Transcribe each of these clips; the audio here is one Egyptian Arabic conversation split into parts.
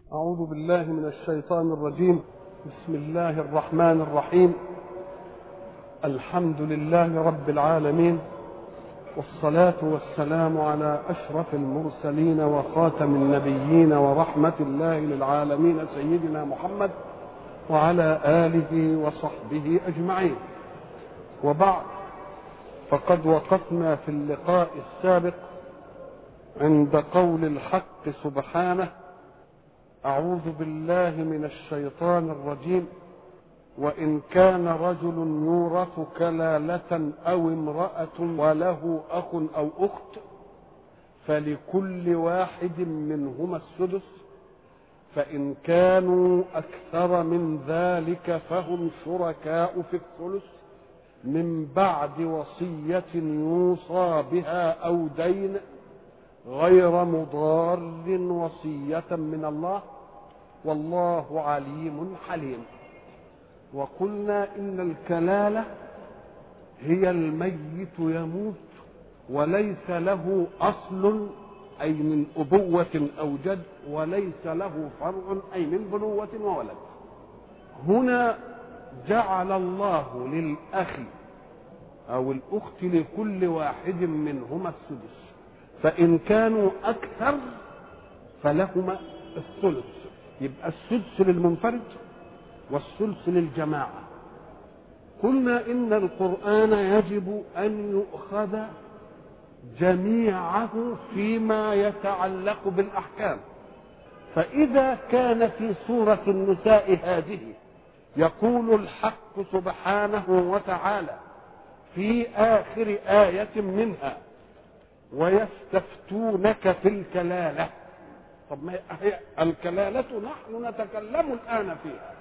أعوذ بالله من الشيطان الرجيم بسم الله الرحمن الرحيم الحمد لله رب العالمين والصلاة والسلام على أشرف المرسلين وخاتم النبيين ورحمة الله للعالمين سيدنا محمد وعلى آله وصحبه أجمعين وبعد فقد وقفنا في اللقاء السابق عند قول الحق سبحانه أعوذ بالله من الشيطان الرجيم وإن كان رجل يورث كلالة أو امرأة وله أخ أو أخت فلكل واحد منهما السدس فإن كانوا أكثر من ذلك فهم شركاء في الثلث من بعد وصية يوصى بها أو دين غير مضار وصية من الله والله عليم حليم وقلنا إن الكلالة هي الميت يموت وليس له أصل أي من أبوة أو جد وليس له فرع أي من بنوة وولد هنا جعل الله للأخ أو الأخت لكل واحد منهما السدس فإن كانوا أكثر فلهما الثلث يبقى السدس للمنفرد والثلث للجماعة قلنا إن القرآن يجب أن يؤخذ جميعه فيما يتعلق بالأحكام فإذا كان في سورة النساء هذه يقول الحق سبحانه وتعالى في آخر آية منها ويستفتونك في الكلالة طب ما هي الكلالة نحن نتكلم الآن فيها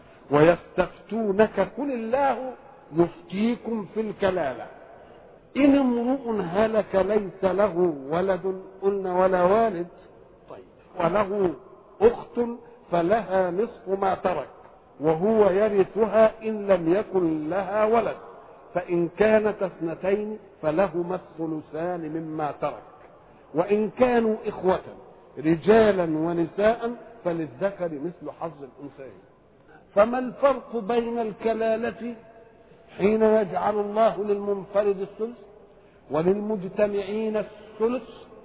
ويستفتونك قل الله يفتيكم في الكلالة إن امرؤ هلك ليس له ولد قلنا ولا والد طيب وله أخت فلها نصف ما ترك وهو يرثها إن لم يكن لها ولد فإن كانت اثنتين فلهما الثلثان مما ترك وإن كانوا إخوة رجالا ونساء فللذكر مثل حظ الأنثيين فما الفرق بين الكلالة حين يجعل الله للمنفرد الثلث وللمجتمعين الثلث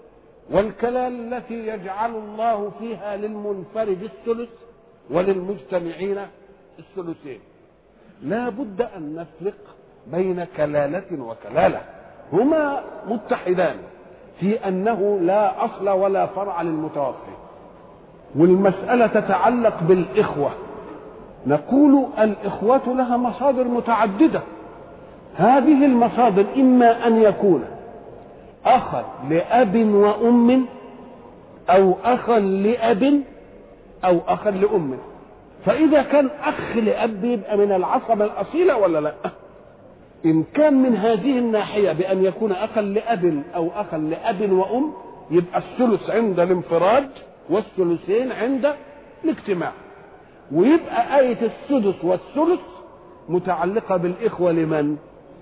والكلالة التي يجعل الله فيها للمنفرد الثلث وللمجتمعين الثلثين لا بد أن نفرق بين كلالة وكلالة هما متحدان في أنه لا أصل ولا فرع للمتوفي والمسألة تتعلق بالإخوة نقول الإخوة لها مصادر متعددة هذه المصادر إما أن يكون أخا لأب وأم أو أخا لأب أو أخا لأم فإذا كان أخ لأب يبقى من العصبة الأصيلة ولا لا؟ إن كان من هذه الناحية بأن يكون أخا لأب أو أخا لأب وأم يبقى الثلث عند الانفراد والثلثين عند الاجتماع ويبقى آية السدس والثلث متعلقة بالإخوة لمن؟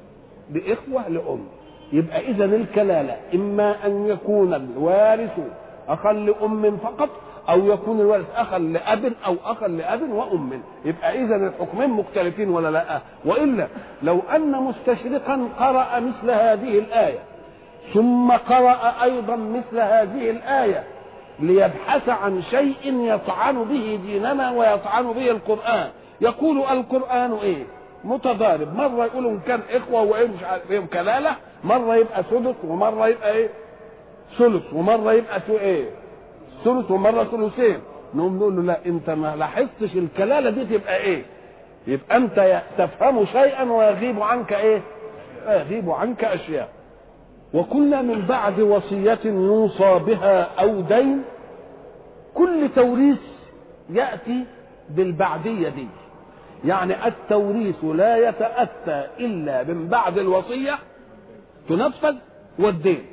بإخوة لأم يبقى إذا الكلالة إما أن يكون الوارث أخا لأم فقط أو يكون الوارث أخا لأب أو أخا لأب وأم يبقى إذا الحكمين مختلفين ولا لا وإلا لو أن مستشرقا قرأ مثل هذه الآية ثم قرأ أيضا مثل هذه الآية ليبحث عن شيء يطعن به ديننا ويطعن به القرآن يقول القرآن إيه متضارب مرة يقول إن كان إخوة وإيه مش عارف إيه كلالة مرة يبقى سدس ومرة يبقى إيه ثلث ومرة يبقى إيه ثلث ومرة ثلثين نقوم نقول له لا انت ما لاحظتش الكلاله دي تبقى ايه يبقى انت تفهم شيئا ويغيب عنك ايه يغيب عنك اشياء وكنا من بعد وصية يوصى بها أو دين كل توريث يأتي بالبعدية دي يعني التوريث لا يتأتى إلا من بعد الوصية تنفذ والدين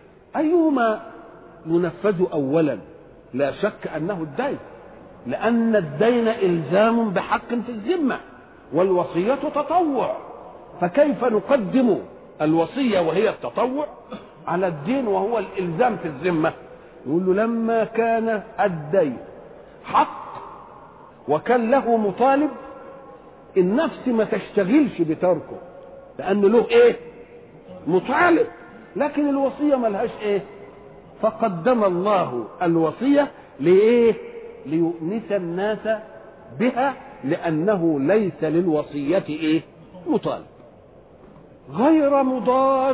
أيهما ينفذ أولا لا شك انه الدين لان الدين الزام بحق في الذمه والوصيه تطوع فكيف نقدم الوصيه وهي التطوع على الدين وهو الالزام في الذمه يقول له لما كان الدين حق وكان له مطالب النفس ما تشتغلش بتركه لأنه له إيه؟ مطالب لكن الوصية ملهاش إيه؟ فقدم الله الوصية لإيه؟ ليؤنس الناس بها لأنه ليس للوصية إيه؟ مطالب غير مضار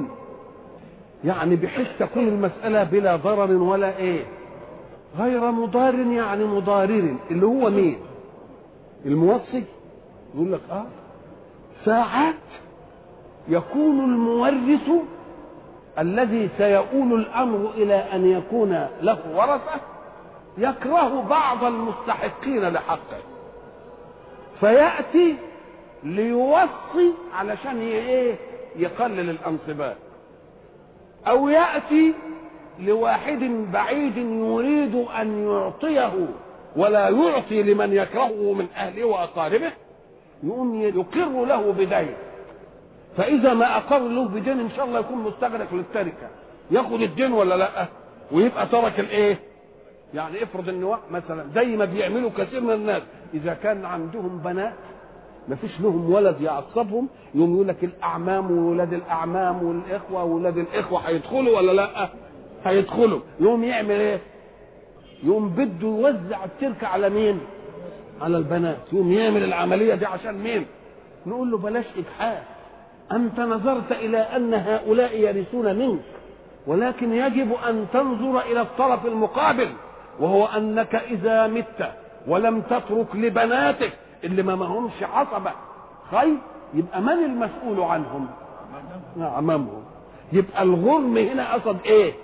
يعني بحيث تكون المسألة بلا ضرر ولا إيه؟ غير مضار يعني مضارر اللي هو مين؟ الموصي يقول لك اه ساعات يكون المورث الذي سيؤول الامر الى ان يكون له ورثه يكره بعض المستحقين لحقه فياتي ليوصي علشان ايه يقلل الانصبات او ياتي لواحد بعيد يريد ان يعطيه ولا يعطي لمن يكرهه من اهله واقاربه يقوم يقر له بدين فاذا ما اقر له بدين ان شاء الله يكون مستغرق للتركه ياخد الدين ولا لا ويبقى ترك الايه يعني افرض ان مثلا زي ما بيعملوا كثير من الناس اذا كان عندهم بنات ما فيش لهم ولد يعصبهم يقوم يقول لك الاعمام وولاد الاعمام والاخوه وولاد الاخوه هيدخلوا ولا لا هيدخلوا يقوم يعمل ايه يقوم بده يوزع التركه على مين على البنات يقوم يعمل العمليه دي عشان مين نقول له بلاش اجحاف انت نظرت الى ان هؤلاء يرثون منك ولكن يجب ان تنظر الى الطرف المقابل وهو انك اذا مت ولم تترك لبناتك اللي ما همش عصبه خير يبقى من المسؤول عنهم امامهم يبقى الغرم هنا قصد ايه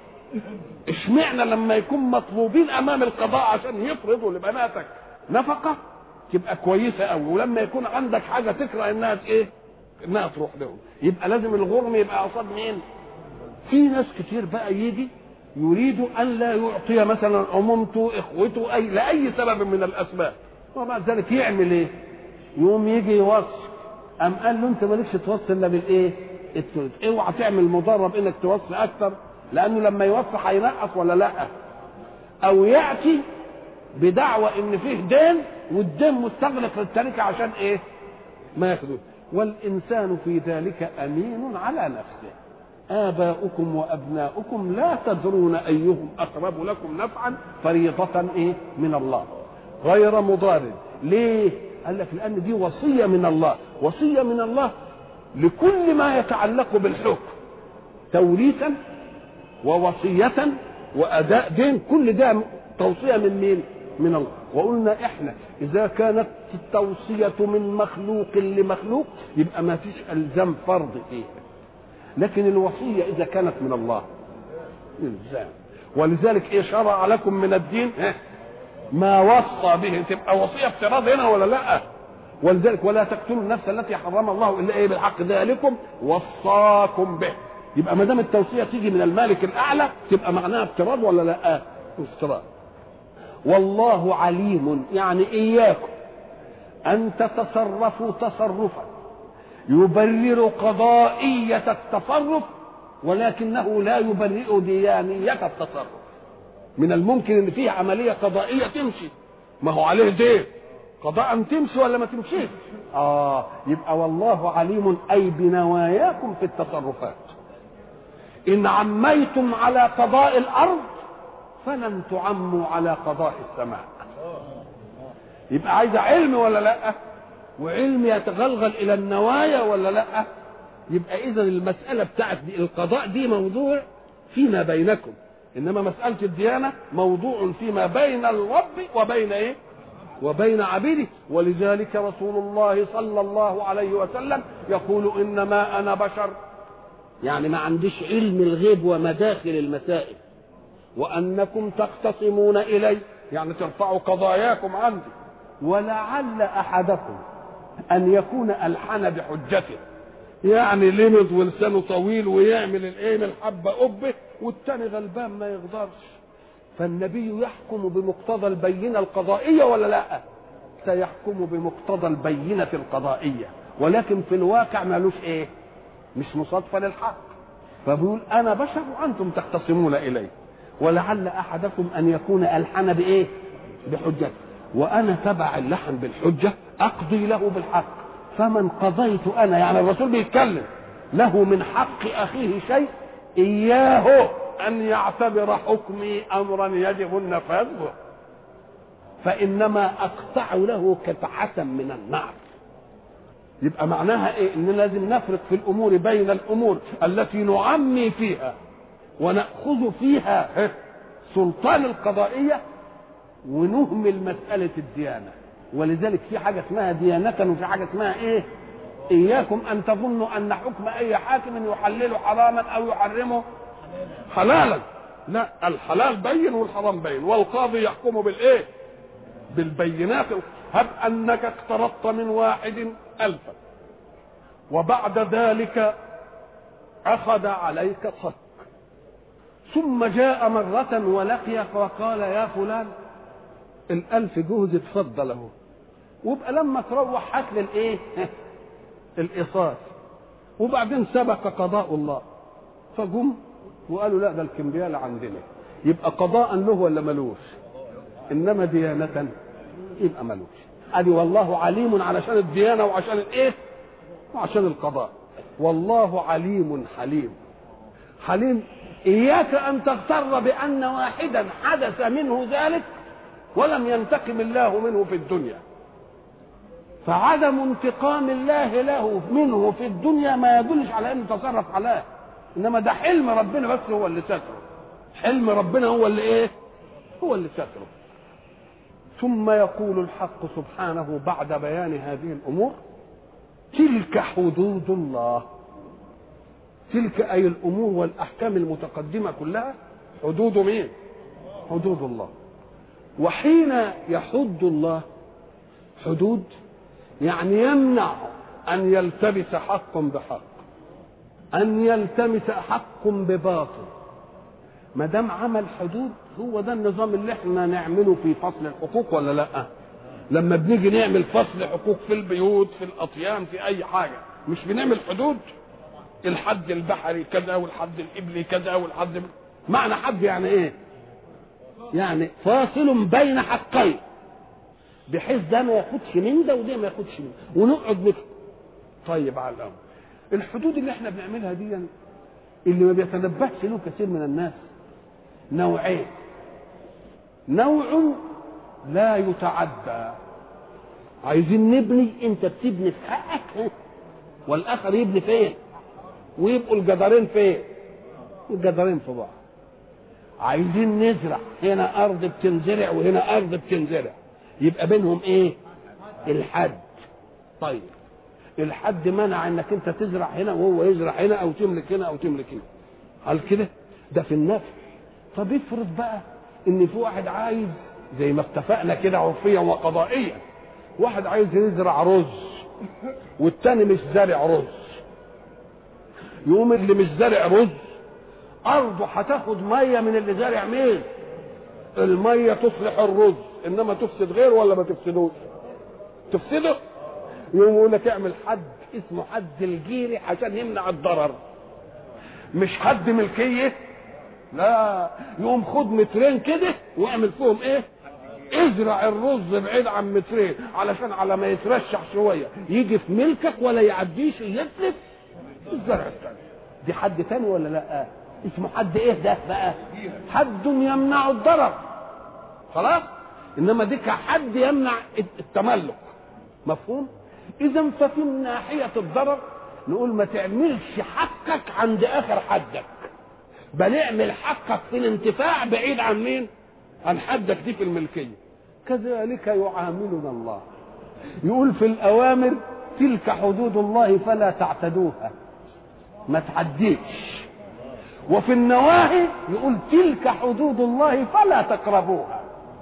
اشمعنى لما يكون مطلوبين امام القضاء عشان يفرضوا لبناتك نفقه تبقى كويسه قوي ولما يكون عندك حاجه تكره انها ايه انها تروح لهم يبقى لازم الغرم يبقى قصاد مين في ناس كتير بقى يجي يريد ان لا يعطي مثلا عمومته اخوته اي لاي سبب من الاسباب ومع ذلك يعمل ايه يقوم يجي يوصي ام قال له انت مالكش توصي الا بالايه الثلث اوعى تعمل مضرب انك توصي اكثر لانه لما يوصي هينقص ولا لا او ياتي بدعوى ان فيه دين والدين مستغلق للتركه عشان ايه ما ياخذوه والانسان في ذلك امين على نفسه آباؤكم وأبناؤكم لا تدرون أيهم أقرب لكم نفعا فريضة إيه من الله غير مضار ليه قال لك لأن دي وصية من الله وصية من الله لكل ما يتعلق بالحكم توريثا ووصية وأداء دين كل ده توصية من مين من الله وقلنا احنا اذا كانت التوصية من مخلوق لمخلوق يبقى ما فيش الزام فرض فيه لكن الوصية إذا كانت من الله إلزام ولذلك إيه شرع لكم من الدين ما وصى به تبقى وصية افتراض هنا ولا لا ولذلك ولا تقتلوا النفس التي حرم الله إلا إيه بالحق ذلكم وصاكم به يبقى ما دام التوصية تيجي من المالك الأعلى تبقى معناها افتراض ولا لا افتراض والله عليم يعني إياكم أن تتصرفوا تصرفا يبرر قضائية التصرف ولكنه لا يبرئ ديانية التصرف من الممكن ان فيه عملية قضائية تمشي ما هو عليه دين قضاء تمشي ولا ما تمشيش اه يبقى والله عليم اي بنواياكم في التصرفات ان عميتم على قضاء الارض فلن تعموا على قضاء السماء يبقى عايزه علم ولا لا وعلم يتغلغل الى النوايا ولا لا يبقى اذا المساله بتاعت دي القضاء دي موضوع فيما بينكم انما مساله الديانه موضوع فيما بين الرب وبين ايه وبين عبيده ولذلك رسول الله صلى الله عليه وسلم يقول انما انا بشر يعني ما عنديش علم الغيب ومداخل المسائل وانكم تختصمون الي يعني ترفعوا قضاياكم عندي ولعل احدكم ان يكون الحن بحجته يعني لمض ولسانه طويل ويعمل الايه من الحبه قبه والتاني غلبان ما يقدرش فالنبي يحكم بمقتضى البينه القضائيه ولا لا سيحكم بمقتضى البينه القضائيه ولكن في الواقع مالوش ايه مش مصادفه للحق فبيقول انا بشر وانتم تختصمون الي ولعل احدكم ان يكون الحن بايه بحجته وانا تبع اللحن بالحجه اقضي له بالحق فمن قضيت انا يعني الرسول بيتكلم له من حق اخيه شيء اياه ان يعتبر حكمي امرا يجب النفاذ به فانما اقطع له قطعه من النار يبقى معناها ايه ان لازم نفرق في الامور بين الامور التي نعمي فيها وناخذ فيها سلطان القضائيه ونهمل مساله الديانه ولذلك في حاجه اسمها ديانه وفي حاجه اسمها ايه اياكم ان تظنوا ان حكم اي حاكم يحلل حراما او يحرمه حلالا لا الحلال بين والحرام بين والقاضي يحكم بالايه بالبينات هب انك اقترضت من واحد الفا وبعد ذلك اخذ عليك صك ثم جاء مرة ولقيك وقال يا فلان الألف جهز اتفضل اهو ويبقى لما تروح هات لي الايه؟ القصاص وبعدين سبق قضاء الله فجم وقالوا لا ده الكمبيال عندنا يبقى قضاء له ولا ملوش انما ديانة يبقى ملوش ادي والله عليم علشان الديانة وعشان الايه وعشان القضاء والله عليم حليم حليم اياك ان تغتر بان واحدا حدث منه ذلك ولم ينتقم الله منه في الدنيا فعدم انتقام الله له منه في الدنيا ما يدلش على انه تصرف عليه انما ده حلم ربنا بس هو اللي ستره حلم ربنا هو اللي ايه هو اللي ستره ثم يقول الحق سبحانه بعد بيان هذه الامور تلك حدود الله تلك اي الامور والاحكام المتقدمه كلها حدود مين حدود الله وحين يحد الله حدود يعني يمنع ان يلتبس حق بحق ان يلتمس حق بباطل ما دام عمل حدود هو ده النظام اللي احنا نعمله في فصل الحقوق ولا لا لما بنيجي نعمل فصل حقوق في البيوت في الاطيان في اي حاجه مش بنعمل حدود الحد البحري كذا والحد الابلي كذا والحد معنى حد يعني ايه يعني فاصل بين حقين بحيث ده ما ياخدش من ده وده ما ياخدش من ده ونقعد نك... طيب على الامر الحدود اللي احنا بنعملها دي اللي ما بيتنبهش له كثير من الناس نوعين نوع لا يتعدى عايزين نبني انت بتبني في حقك والاخر يبني فين ويبقوا الجدارين فين الجدارين في بعض عايزين نزرع هنا ارض بتنزرع وهنا ارض بتنزرع يبقى بينهم ايه الحد طيب الحد منع انك انت تزرع هنا وهو يزرع هنا او تملك هنا او تملك هنا هل كده ده في النفع طب افرض بقى ان في واحد عايز زي ما اتفقنا كده عرفيا وقضائيا واحد عايز يزرع رز والتاني مش زارع رز يقوم اللي مش زارع رز ارضه هتاخد ميه من اللي زارع مين الميه تصلح الرز انما تفسد غيره ولا ما تفسدوش تفسده يقوم يقول لك اعمل حد اسمه حد الجيري عشان يمنع الضرر مش حد ملكيه لا يقوم خد مترين كده واعمل فيهم ايه ازرع الرز بعيد عن مترين علشان على ما يترشح شويه يجي في ملكك ولا يعديش يتلف الزرع الثاني دي حد تاني ولا لا اسمه حد ايه ده بقى حد يمنع الضرر خلاص انما دي كحد يمنع التملك مفهوم اذا ففي من ناحيه الضرر نقول ما تعملش حقك عند اخر حدك بل اعمل حقك في الانتفاع بعيد عن مين عن حدك دي في الملكيه كذلك يعاملنا الله يقول في الاوامر تلك حدود الله فلا تعتدوها ما تعديش وفي النواهي يقول تلك حدود الله فلا تقربوها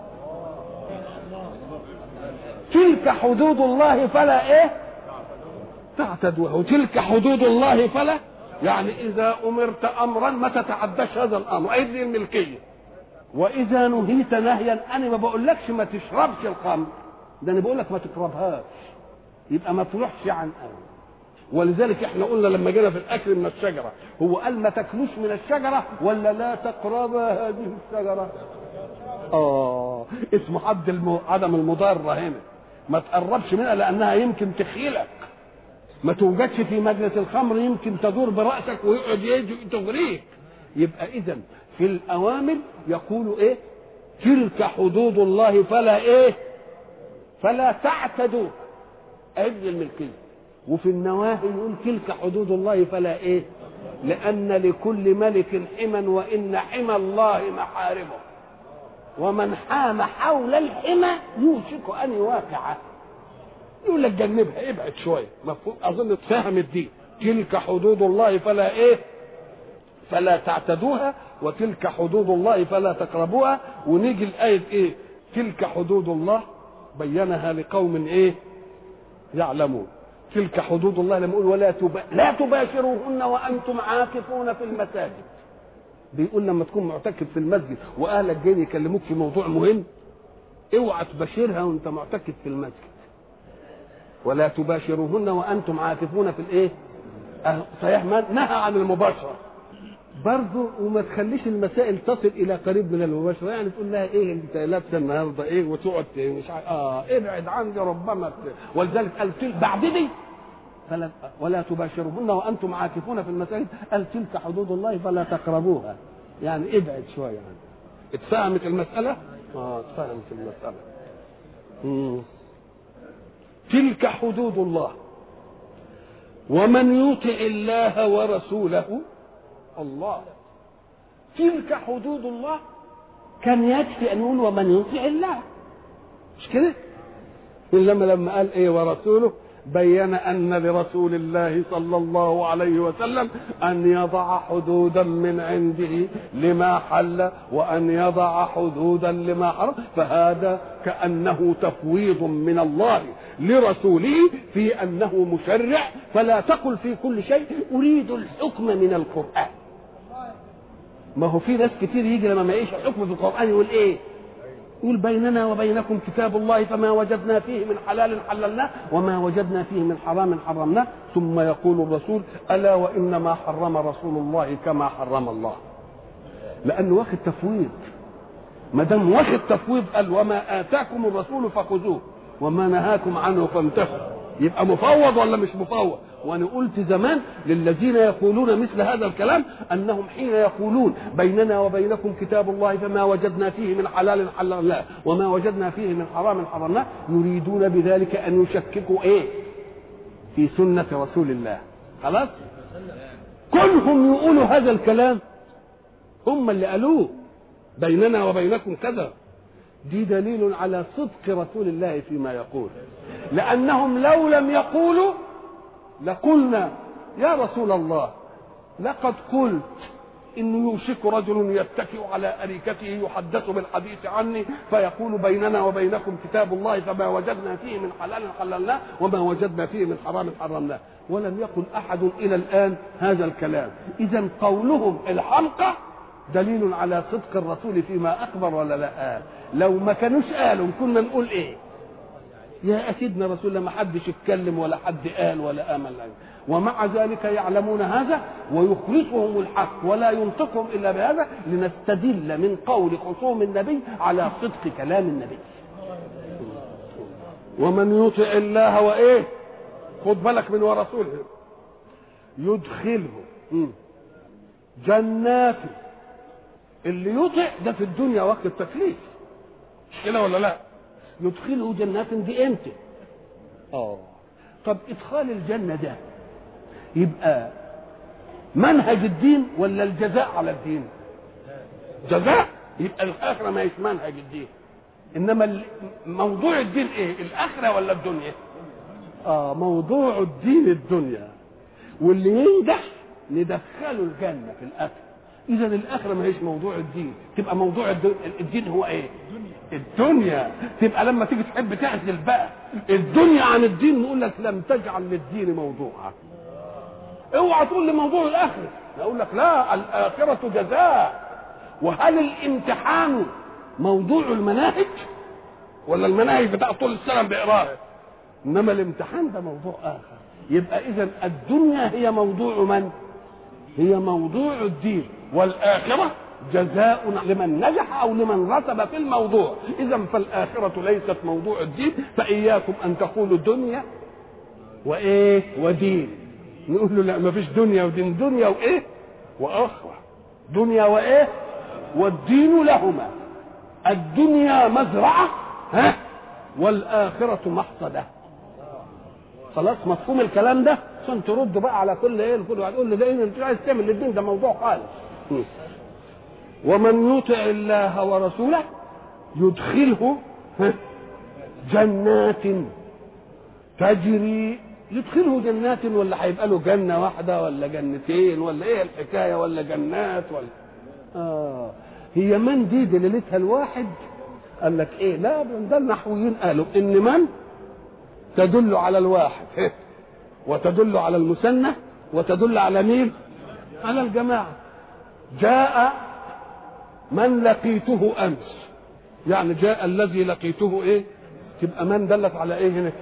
تلك حدود الله فلا ايه تعتدوها وتلك حدود الله فلا يعني اذا امرت امرا ما تتعداش هذا الامر اي دي الملكيه واذا نهيت نهيا انا ما بقولكش ما تشربش الخمر ده انا بقول لك ما تقربهاش يبقى ما تروحش عن امر ولذلك احنا قلنا لما جينا في الاكل من الشجره هو قال ما تاكلوش من الشجره ولا لا تقرب هذه الشجره اه اسمه حد الم... عدم المضارة هنا ما تقربش منها لانها يمكن تخيلك ما توجدش في مجلس الخمر يمكن تدور براسك ويقعد يجي تغريك يبقى اذا في الاوامر يقول ايه تلك حدود الله فلا ايه فلا تعتدوا عدل الملكيه وفي النواهي يقول تلك حدود الله فلا ايه لان لكل ملك حما وان حمى الله محارمه ومن حام حول الحمى يوشك ان يواقعه يقول لك جنبها ابعد شويه مفهوم اظن تفهم الدين تلك حدود الله فلا ايه فلا تعتدوها وتلك حدود الله فلا تقربوها ونيجي الايه ايه تلك حدود الله بينها لقوم ايه يعلمون تلك حدود الله لما يقول ولا تبا... لا تباشروهن وانتم عاكفون في المساجد بيقول لما تكون معتكف في المسجد واهلك جايين يكلموك في موضوع مهم اوعى تباشرها وانت معتكف في المسجد ولا تباشروهن وانتم عاكفون في الايه أه صحيح ما نهى عن المباشره برضه وما تخليش المسائل تصل الى قريب من المباشره يعني تقول لها ايه انت لابسه النهارده ايه وتقعد مش عارف اه ابعد عني ربما ولذلك قال تل بعد دي فلا ولا تباشرهن وانتم عاكفون في المساجد قال تلك حدود الله فلا تقربوها يعني ابعد شويه يعني اتفهمت المساله؟ اه اتفهمت المساله مم. تلك حدود الله ومن يطع الله ورسوله الله تلك حدود الله كان يكفي ان يقول ومن يطع الله مش كده انما لما قال ايه ورسوله بين ان لرسول الله صلى الله عليه وسلم ان يضع حدودا من عنده لما حل وان يضع حدودا لما حرم فهذا كانه تفويض من الله لرسوله في انه مشرع فلا تقل في كل شيء اريد الحكم من القران ما هو في ناس كتير يجي لما ما يعيش الحكم في القران يقول ايه يقول بيننا وبينكم كتاب الله فما وجدنا فيه من حلال حللناه وما وجدنا فيه من حرام حرمناه ثم يقول الرسول الا وانما حرم رسول الله كما حرم الله لانه واخد تفويض ما دام واخد تفويض قال وما اتاكم الرسول فخذوه وما نهاكم عنه فانتهوا يبقى مفوض ولا مش مفوض وانا قلت زمان للذين يقولون مثل هذا الكلام انهم حين يقولون بيننا وبينكم كتاب الله فما وجدنا فيه من حلال حللناه وما وجدنا فيه من حرام حرمناه يريدون بذلك ان يشككوا ايه في سنه رسول الله خلاص كلهم يقولوا هذا الكلام هم اللي قالوه بيننا وبينكم كذا دي دليل على صدق رسول الله فيما يقول لانهم لو لم يقولوا لقلنا يا رسول الله لقد قلت انه يوشك رجل يتكئ على اريكته يحدث بالحديث عني فيقول بيننا وبينكم كتاب الله فما وجدنا فيه من حلال حللناه وما وجدنا فيه من حرام حرمناه ولم يقل احد الى الان هذا الكلام اذا قولهم الحمقى دليل على صدق الرسول فيما اخبر ولا لا لو ما كانوش قالوا كنا نقول ايه يا سيدنا رسول الله ما حدش اتكلم ولا حد قال ولا امل ومع ذلك يعلمون هذا ويخرجهم الحق ولا ينطقهم الا بهذا لنستدل من قول خصوم النبي على صدق كلام النبي ومن يطع الله وايه خد بالك من ورسوله يدخله جنات اللي يطع ده في الدنيا وقت التكليف مش كده ولا لا يدخله جنات دي امتى اه طب ادخال الجنه ده يبقى منهج الدين ولا الجزاء على الدين جزاء يبقى الاخره ما هيش منهج الدين انما موضوع الدين ايه الاخره ولا الدنيا اه موضوع الدين الدنيا واللي ينجح ندخله الجنه في الاخره اذا الاخره ما هيش موضوع الدين تبقى موضوع الدين هو ايه الدنيا تبقى لما تيجي تحب تعزل بقى الدنيا عن الدين نقول لك لم تجعل للدين موضوعا اوعى تقول لي موضوع الاخره اقول لك لا الاخره جزاء وهل الامتحان موضوع المناهج ولا المناهج بتاع طول السنه بيقراها انما الامتحان ده موضوع اخر يبقى اذا الدنيا هي موضوع من هي موضوع الدين والاخره جزاء لمن نجح او لمن رتب في الموضوع اذا فالاخره ليست موضوع الدين فاياكم ان تقولوا دنيا وايه ودين نقول له لا ما فيش دنيا ودين دنيا وايه واخره دنيا وايه والدين لهما الدنيا مزرعه ها والاخره محصده خلاص مفهوم الكلام ده عشان ترد بقى على كل ايه كل واحد يقول لي ده انت عايز تعمل للدين ده موضوع خالص ومن يطع الله ورسوله يدخله جنات تجري يدخله جنات ولا هيبقى له جنه واحده ولا جنتين ولا ايه الحكايه ولا جنات ولا اه هي من دي دليلتها الواحد قال لك ايه لا ده النحويين قالوا ان من تدل على الواحد وتدل على المثنى وتدل على مين على الجماعه جاء من لقيته امس يعني جاء الذي لقيته ايه تبقى من دلت على ايه هنا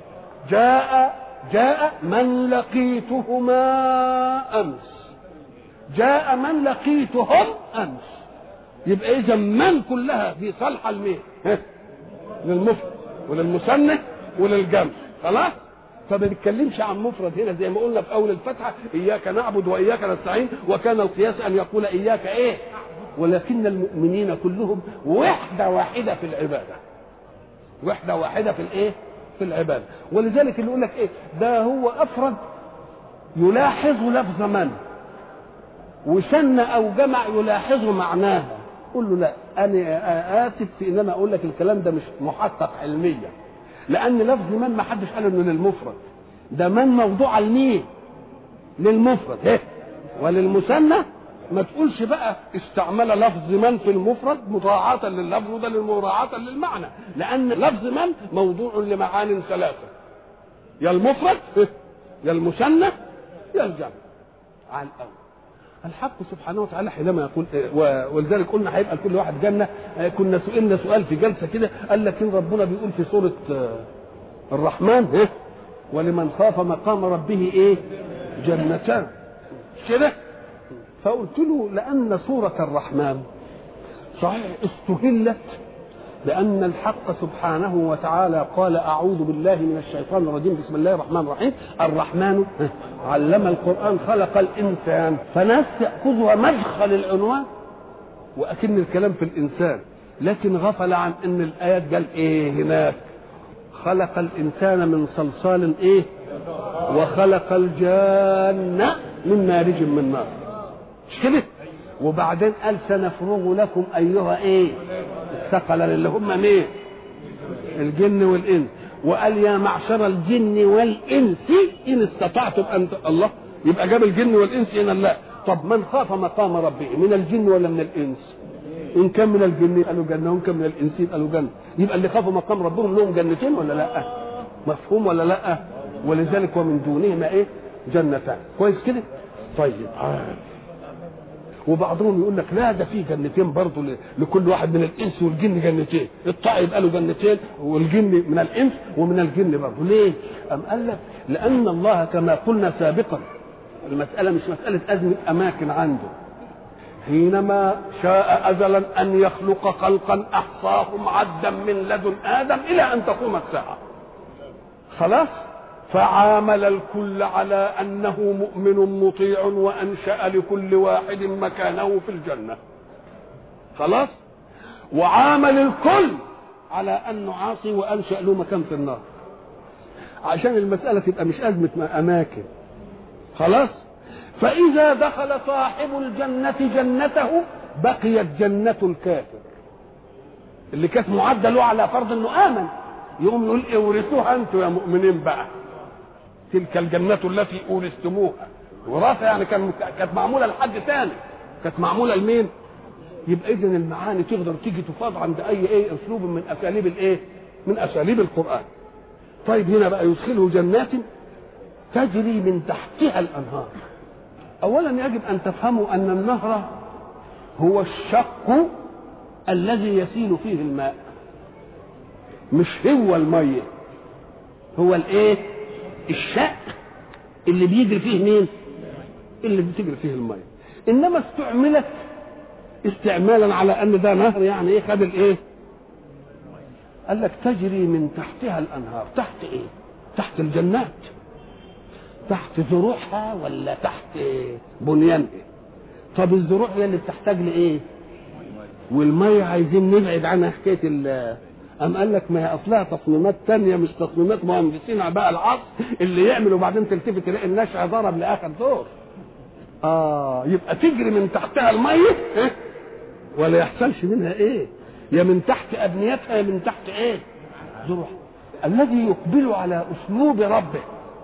جاء جاء من لقيتهما امس جاء من لقيتهم امس يبقى اذا من كلها في صالحه لمين للمفرد وللمثنى وللجمع خلاص فما بنتكلمش عن مفرد هنا زي ما قلنا في اول الفتحه اياك نعبد واياك نستعين وكان القياس ان يقول اياك ايه ولكن المؤمنين كلهم وحده واحده في العباده وحده واحده في الايه في العباده ولذلك اللي يقول لك ايه ده هو افرد يلاحظ لفظ من وسن او جمع يلاحظ معناها قل له لا انا اسف في ان انا اقول لك الكلام ده مش محقق علميا لان لفظ من ما حدش قال انه للمفرد ده من موضوع لمين للمفرد ايه وللمثنى ما تقولش بقى استعمل لفظ من في المفرد مراعاة لللفظ وده مراعاة للمعنى لأن لفظ من موضوع لمعان ثلاثة يا المفرد يا المثنى يا الجمع على الأول الحق سبحانه وتعالى حينما يقول ولذلك قلنا هيبقى لكل واحد جنه كنا سئلنا سؤال في جلسه كده قال لك ان ربنا بيقول في سوره الرحمن ايه ولمن خاف مقام ربه ايه جنتان كده فقلت له لان سوره الرحمن صحيح استهلت لأن الحق سبحانه وتعالى قال أعوذ بالله من الشيطان الرجيم بسم الله الرحمن الرحيم الرحمن علم القرآن خلق الإنسان فناس تأخذها مدخل العنوان وأكن الكلام في الإنسان لكن غفل عن أن الآيات قال إيه هناك خلق الإنسان من صلصال إيه وخلق الجان من مارج من نار مش كده وبعدين قال سنفرغ لكم أيها إيه الثقل اللي هم مين الجن والانس وقال يا معشر الجن والانس ان استطعتم ان ت... الله يبقى جاب الجن والانس هنا لا طب من خاف مقام ربه من الجن ولا من الانس ان كان من الجن قالوا جنه وان كان من الانس قالوا جنه يبقى اللي خافوا مقام ربهم لهم جنتين ولا لا مفهوم ولا لا ولذلك ومن دونهما ايه جنتان كويس كده طيب آه. وبعضهم يقول لك لا ده في جنتين برضه لكل واحد من الانس والجن جنتين الطائع يبقى له جنتين والجن من الانس ومن الجن برضه ليه؟ أم قال لك لان الله كما قلنا سابقا المساله مش مساله ازمه اماكن عنده حينما شاء ازلا ان يخلق خلقا احصاهم عدا من لدن ادم الى ان تقوم الساعه خلاص فعامل الكل على انه مؤمن مطيع وانشا لكل واحد مكانه في الجنه خلاص وعامل الكل على انه عاصي وانشا له مكان في النار عشان المساله تبقى مش ازمه اماكن خلاص فاذا دخل صاحب الجنه جنته بقيت جنه الكافر اللي كانت معده له على فرض انه امن يقوم يقول اورثوها انتم يا مؤمنين بقى تلك الجنة التي أورثتموها وراثة يعني كان كانت معمولة لحد ثاني كانت معمولة لمين؟ يبقى إذا المعاني تقدر تيجي تفاض عند أي إيه أسلوب من أساليب الإيه؟ من أساليب القرآن. طيب هنا بقى يدخله جنات تجري من تحتها الأنهار. أولا يجب أن تفهموا أن النهر هو الشق الذي يسيل فيه الماء. مش هو المية. هو الإيه؟ الشق اللي بيجري فيه مين اللي بتجري فيه الميه انما استعملت استعمالا على ان ده نهر يعني ايه خد الايه قال لك تجري من تحتها الانهار تحت ايه تحت الجنات تحت زروعها ولا تحت بنيانها طب الزروع هي اللي بتحتاج لايه والميه عايزين نبعد عنها حكايه ال أم قال لك ما هي أصلها تصميمات تانية مش تصميمات مهندسين بقى العصر اللي يعمل وبعدين تلتفت تلاقي النشأ ضرب لآخر دور. آه يبقى تجري من تحتها المية إيه؟ ولا يحصلش منها إيه؟ يا من تحت أبنيتها يا من تحت إيه؟ زروعها. الذي يقبل على أسلوب ربه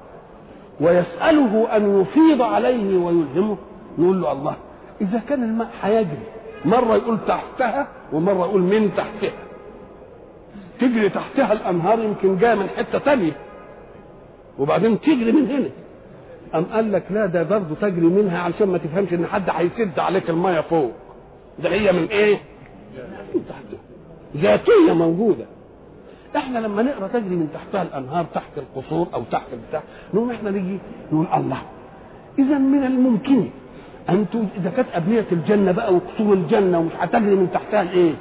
ويسأله أن يفيض عليه ويلهمه نقول له الله إذا كان الماء هيجري مرة يقول تحتها ومرة يقول من تحتها تجري تحتها الانهار يمكن جايه من حته تانية وبعدين تجري من هنا أم قال لك لا ده برضه تجري منها علشان ما تفهمش ان حد هيسد عليك الميه فوق ده هي من ايه؟ من تحتها ذاتيه موجوده احنا لما نقرا تجري من تحتها الانهار تحت القصور او تحت البتاع نقوم احنا نيجي نقول الله اذا من الممكن ان اذا كانت ابنيه الجنه بقى وقصور الجنه ومش هتجري من تحتها الايه؟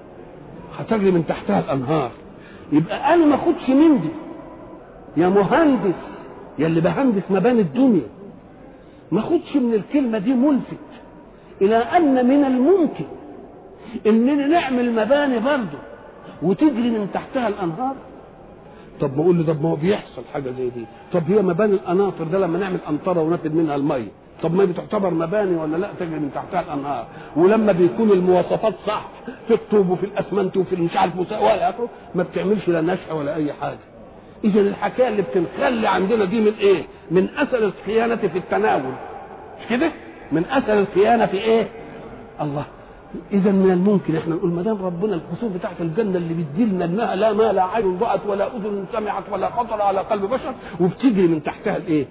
هتجري من تحتها الانهار يبقى انا ما اخدش من دي يا مهندس يا اللي بهندس مباني الدنيا ما اخدش من الكلمه دي ملفت الى ان من الممكن اننا نعمل مباني برضه وتجري من تحتها الانهار طب ما اقول لي طب ما هو بيحصل حاجه زي دي طب هي مباني القناطر ده لما نعمل قنطره ونفد منها الميه طب ما بتعتبر مباني ولا لا تجري من تحتها الانهار ولما بيكون المواصفات صح في الطوب وفي الاسمنت وفي مش عارف والى اخره ما بتعملش لا نشأة ولا اي حاجه اذا الحكايه اللي بتنخلي عندنا دي من ايه من اثر الخيانه في التناول مش كده من اثر الخيانه في ايه الله اذا من الممكن احنا نقول ما دام ربنا القصور بتاعت الجنه اللي بيديلنا انها لا ما لا عين رأت ولا اذن سمعت ولا خطر على قلب بشر وبتجري من تحتها الايه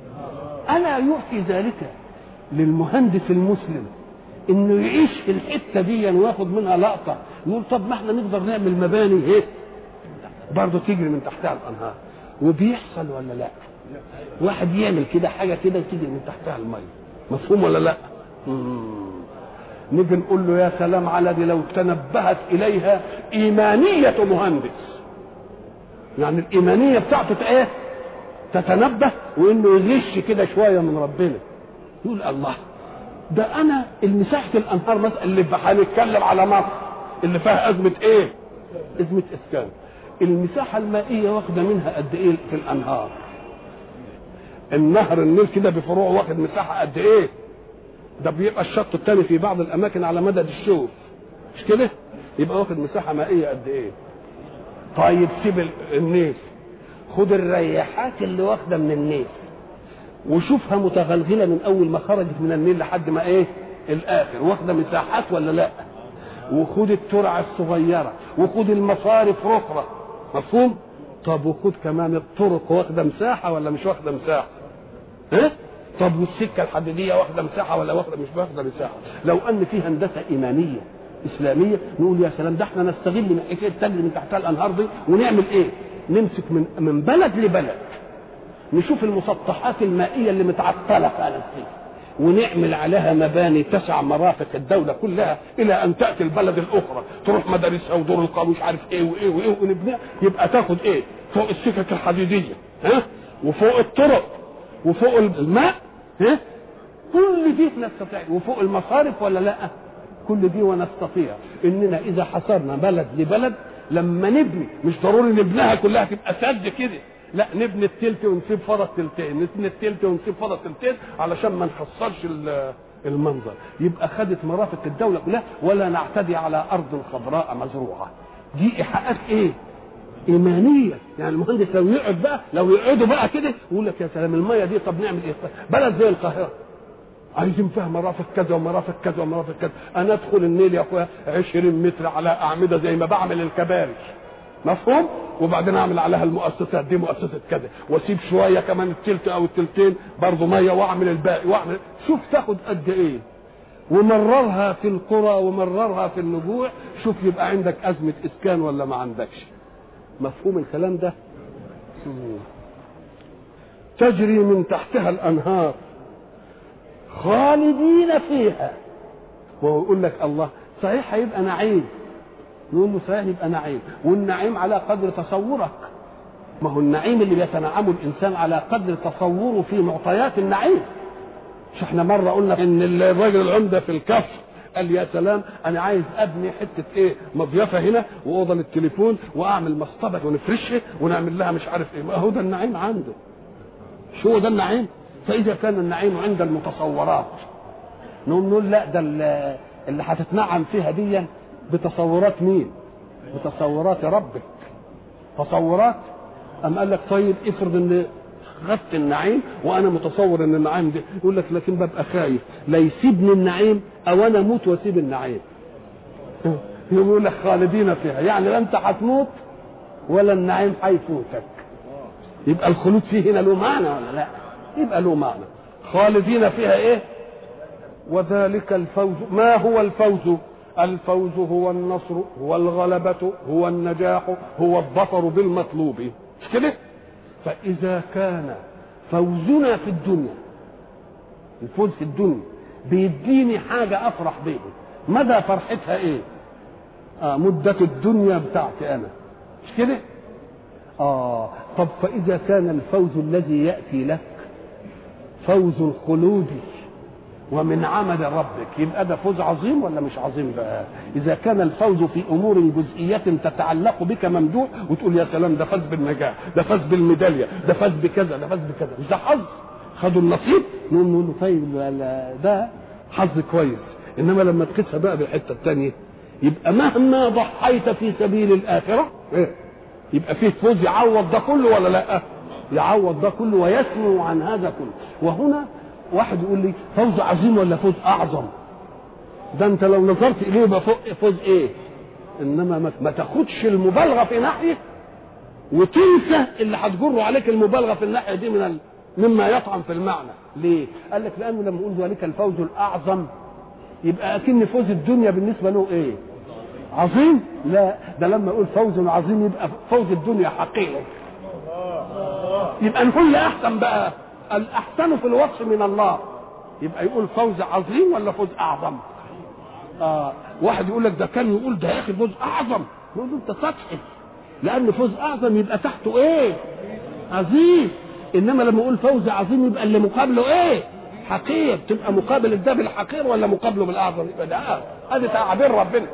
الا يعطي ذلك للمهندس المسلم انه يعيش في الحته دي وياخد منها لقطه يقول طب ما احنا نقدر نعمل مباني ايه برضه تجري من تحتها الانهار وبيحصل ولا لا واحد يعمل كده حاجه كده وتجري من تحتها الميه مفهوم ولا لا مم. نيجي نقول له يا سلام على دي لو تنبهت اليها ايمانيه مهندس يعني الايمانيه بتاعته ايه تتنبه وانه يغش كده شويه من ربنا يقول الله ده انا المساحه الانهار مثلا اللي هنتكلم على مصر اللي فيها ازمه ايه؟ ازمه اسكان المساحه المائيه واخده منها قد ايه في الانهار؟ النهر النيل كده بفروعه واخد مساحه قد ايه؟ ده بيبقى الشط الثاني في بعض الاماكن على مدد الشوف مش كده؟ يبقى واخد مساحه مائيه قد ايه؟ طيب سيب النيل خد الرياحات اللي واخده من النيل وشوفها متغلغله من اول ما خرجت من النيل لحد ما ايه الاخر واخده مساحات ولا لا وخد الترعه الصغيره وخد المصارف رخره مفهوم طب وخد كمان الطرق واخده مساحه ولا مش واخده مساحه ها طب والسكه الحديديه واخده مساحه ولا واخده مش واخده مساحه لو ان في هندسه ايمانيه اسلاميه نقول يا سلام ده احنا نستغل من حكايه تجري من تحتها الانهار دي ونعمل ايه نمسك من من بلد لبلد نشوف المسطحات المائيه اللي متعطله فعلا فيه ونعمل عليها مباني تسع مرافق الدولة كلها إلى أن تأتي البلد الأخرى تروح مدارسها ودور القوم مش عارف إيه وإيه وإيه ونبنيها يبقى تاخد إيه فوق السكك الحديدية ها وفوق الطرق وفوق الماء ها كل دي نستطيع وفوق المصارف ولا لا كل دي ونستطيع اننا اذا حصرنا بلد لبلد لما نبني مش ضروري نبنيها كلها تبقى سد كده لا نبني التلت ونسيب فرض تلتين نبني التلت ونسيب فرض تلتين علشان ما نخسرش المنظر يبقى خدت مرافق الدوله كلها ولا نعتدي على ارض خضراء مزروعه دي ايحاءات ايه ايمانيه يعني المهندس لو يقعد بقى لو يقعدوا بقى كده يقول لك يا سلام الميه دي طب نعمل ايه بلد زي القاهره عايزين فيها مرافق كذا ومرافق كذا ومرافق كذا انا ادخل النيل يا اخويا 20 متر على اعمده زي ما بعمل الكباري مفهوم وبعدين اعمل عليها المؤسسات دي مؤسسه كذا واسيب شويه كمان التلت او التلتين برضه ميه واعمل الباقي واعمل شوف تاخد قد ايه ومررها في القرى ومررها في النجوع شوف يبقى عندك ازمه اسكان ولا ما عندكش مفهوم الكلام ده تجري من تحتها الانهار خالدين فيها وهو يقول لك الله صحيح هيبقى نعيم نقول له صحيح يبقى نعيم والنعيم على قدر تصورك ما هو النعيم اللي بيتنعمه الانسان على قدر تصوره في معطيات النعيم مش احنا مره قلنا ان الراجل العمده في الكف قال يا سلام انا عايز ابني حته ايه مضيفه هنا واوضه للتليفون واعمل مصطبه ونفرشها ونعمل لها مش عارف ايه ما هو ده النعيم عنده شو هو ده النعيم فاذا كان النعيم عند المتصورات نقوم نقول لا ده اللي هتتنعم فيها دي بتصورات مين بتصورات ربك تصورات أم قال لك طيب افرض ان خدت النعيم وانا متصور ان النعيم ده يقول لك لكن ببقى خايف لا يسيبني النعيم او انا اموت واسيب النعيم يقول لك خالدين فيها يعني لا انت هتموت ولا النعيم هيفوتك يبقى الخلود فيه هنا له معنى ولا لا يبقى له معنى خالدين فيها ايه وذلك الفوز ما هو الفوز الفوز هو النصر هو الغلبة هو النجاح هو الظفر بالمطلوب مش كده فإذا كان فوزنا في الدنيا الفوز في الدنيا بيديني حاجة أفرح بيها مدى فرحتها إيه؟ آه مدة الدنيا بتاعتي أنا مش كده؟ آه طب فإذا كان الفوز الذي يأتي لك فوز خلودي ومن عمل ربك يبقى ده فوز عظيم ولا مش عظيم بقى اذا كان الفوز في امور جزئيه تتعلق بك ممدوح وتقول يا سلام ده فاز بالنجاح ده فاز بالميداليه ده فاز بكذا ده فاز بكذا مش ده حظ خدوا النصيب نقول له طيب ده حظ كويس انما لما تقيسها بقى بالحته الثانيه يبقى مهما ضحيت في سبيل الاخره يبقى فيه فوز يعوض ده كله ولا لا يعوض ده كله ويسمو عن هذا كله وهنا واحد يقول لي فوز عظيم ولا فوز اعظم ده انت لو نظرت اليه يبقى فوز ايه انما ما تاخدش المبالغه في ناحيه وتنسى اللي هتجره عليك المبالغه في الناحيه دي من ال... مما يطعن في المعنى ليه قال لك لانه لما يقول ذلك الفوز الاعظم يبقى اكن فوز الدنيا بالنسبه له ايه عظيم لا ده لما يقول فوز عظيم يبقى فوز الدنيا حقيقي يبقى نقول احسن بقى الاحسن في الوصف من الله يبقى يقول فوز عظيم ولا فوز اعظم آه واحد يقول لك ده كان يقول ده يا اخي فوز اعظم نقول له انت سطحي لان فوز اعظم يبقى تحته ايه عظيم انما لما اقول فوز عظيم يبقى اللي مقابله ايه حقير تبقى مقابل ده بالحقير ولا مقابله بالاعظم يبقى ده ادي تعابير ربنا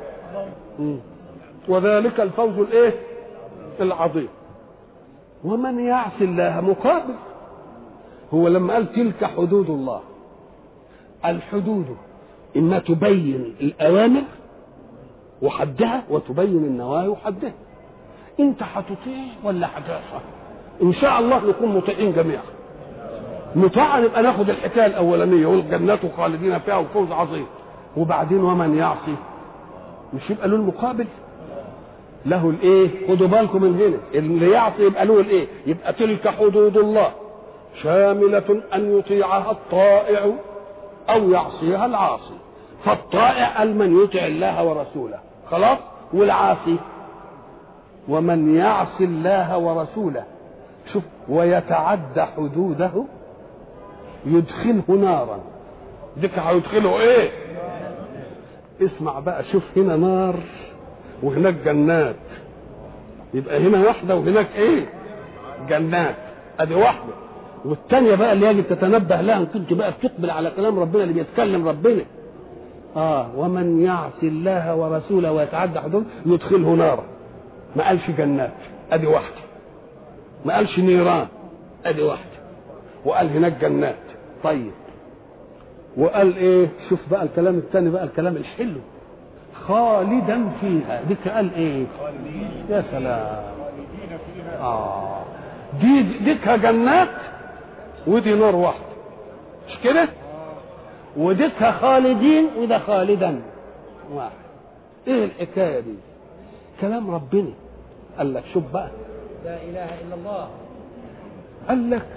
وذلك الفوز الايه العظيم ومن يعصي الله مقابل هو لما قال تلك حدود الله الحدود إما تبين الأوامر وحدها وتبين النواهي وحدها أنت هتطيع ولا هتعصى إن شاء الله نكون مطيعين جميعا مطاعا يبقى ناخد الحكاية الأولانية والجنات خالدين فيها وفوز عظيم وبعدين ومن يعصي مش يبقى له المقابل له الايه خدوا بالكم من هنا اللي يعصي يبقى له الايه يبقى تلك حدود الله شاملة أن يطيعها الطائع أو يعصيها العاصي فالطائع قال من يطع الله ورسوله خلاص والعاصي ومن يعص الله ورسوله شوف ويتعدى حدوده يدخله نارا ديك هيدخله ايه اسمع بقى شوف هنا نار وهناك جنات يبقى هنا واحده وهناك ايه جنات ادي واحده والثانيه بقى اللي يجب تتنبه لها ان كنت بقى بتقبل على كلام ربنا اللي بيتكلم ربنا اه ومن يعصي الله ورسوله ويتعدى حدوده يدخله نارا ما قالش جنات ادي واحده ما قالش نيران ادي واحده وقال هناك جنات طيب وقال ايه شوف بقى الكلام الثاني بقى الكلام الحلو خالدا فيها ديك قال ايه يا سلام اه دي ديكها جنات ودي نار واحده مش كده وديكها خالدين وده خالدا واحد ايه الحكايه دي كلام ربنا قال لك شوف بقى لا اله الا الله قال لك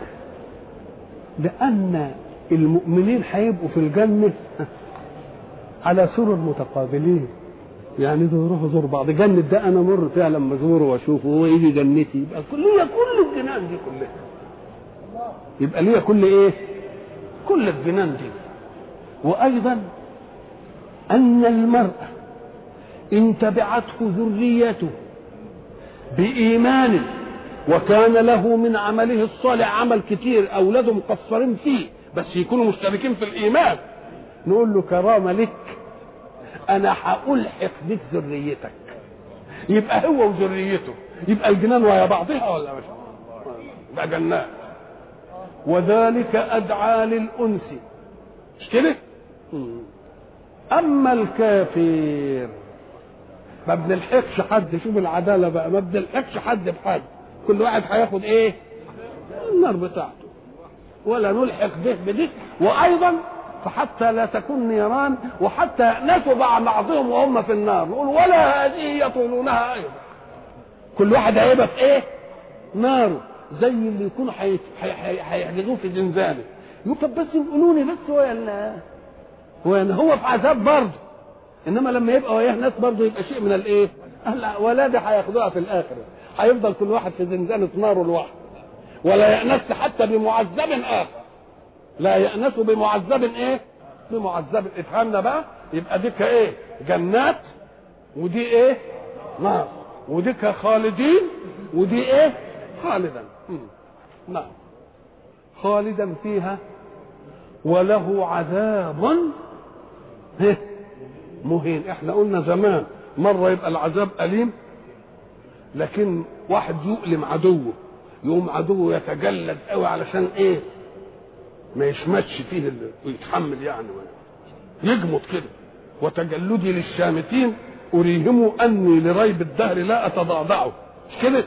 لان المؤمنين هيبقوا في الجنه على سرر متقابلين يعني دول يروحوا زور بعض جنة ده انا مر فيها لما ازوره واشوفه وهو يجي جنتي يبقى كل ليا كل الجنان دي كلها يبقى ليا كل ايه كل الجنان دي وايضا أن المرء إن تبعته ذريته بإيمان وكان له من عمله الصالح عمل كتير أولاده مقصرين فيه بس يكونوا مشتركين في الإيمان نقول له كرامة لك أنا هألحق بك ذريتك يبقى هو وذريته يبقى الجنان ويا بعضها ولا مش يبقى جنات وذلك أدعى للأنس مش كده؟ أما الكافر ما بنلحقش حد شوف العدالة بقى ما بنلحقش حد بحد كل واحد هياخد ايه؟ النار بتاعته ولا نلحق به بده وأيضا فحتى لا تكون نيران وحتى نتبع بعضهم وهم في النار نقول ولا هذه يطولونها أيضا كل واحد هيبقى في ايه؟ ناره زي اللي يكون هيحجزوه في زنزانه يقول طب بس يقولوا لي بس هو ال- هو هو في عذاب برضه انما لما يبقى وياه ناس برضه يبقى شيء من الايه؟ لا ولاده هياخدوها في الاخره هيفضل كل واحد في زنزانه ناره لوحده ولا يأنس حتى بمعذب اخر لا يأنس بمعذب ايه؟ بمعذب افهمنا بقى يبقى ديك ايه؟ جنات ودي ايه؟ نار وديك خالدين ودي ايه؟ خالدا مم. نعم خالدا فيها وله عذاب إيه؟ مهين احنا قلنا زمان مرة يبقى العذاب أليم لكن واحد يؤلم عدوه يقوم عدوه يتجلد قوي علشان ايه ما يشمتش فيه ال- ويتحمل يعني يجمد كده وتجلدي للشامتين أريهم أني لريب الدهر لا أتضعضعه مش كده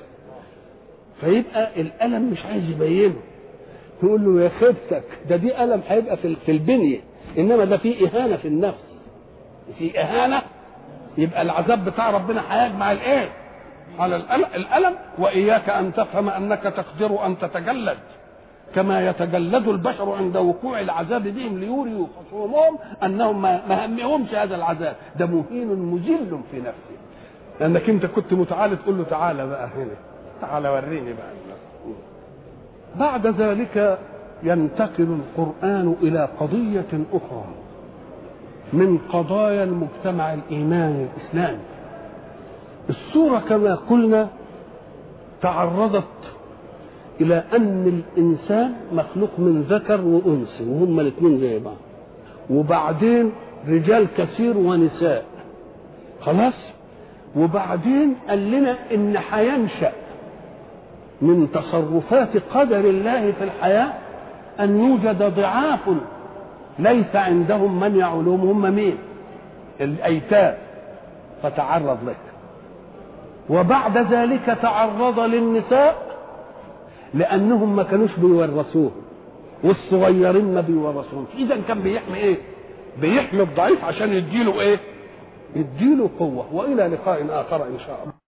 فيبقى الألم مش عايز يبينه تقول له يا خيبتك ده دي ألم هيبقى في في البنية إنما ده في إهانة في النفس في إهانة يبقى العذاب بتاع ربنا هيجمع الإيه؟ على الألم, الألم وإياك أن تفهم أنك تقدر أن تتجلد كما يتجلد البشر عند وقوع العذاب بهم ليوريوا خصومهم أنهم ما ما همهمش هذا العذاب ده مهين مذل في نفسه لأنك أنت كنت متعالى تقول له تعالى بقى هنا تعالى وريني بقى بعد ذلك ينتقل القرآن إلى قضية أخرى من قضايا المجتمع الإيماني الإسلامي السورة كما قلنا تعرضت إلى أن الإنسان مخلوق من ذكر وأنثى وهما الاثنين زي بعض وبعدين رجال كثير ونساء خلاص وبعدين قال لنا إن هينشأ من تصرفات قدر الله في الحياة أن يوجد ضعاف ليس عندهم من يعلوم هم مين الأيتام فتعرض له وبعد ذلك تعرض للنساء لأنهم ما كانوش بيورثوه والصغيرين ما بيورثوهمش إذا كان بيحمي إيه بيحمي الضعيف عشان يديله إيه يديله قوة وإلى لقاء آخر إن شاء الله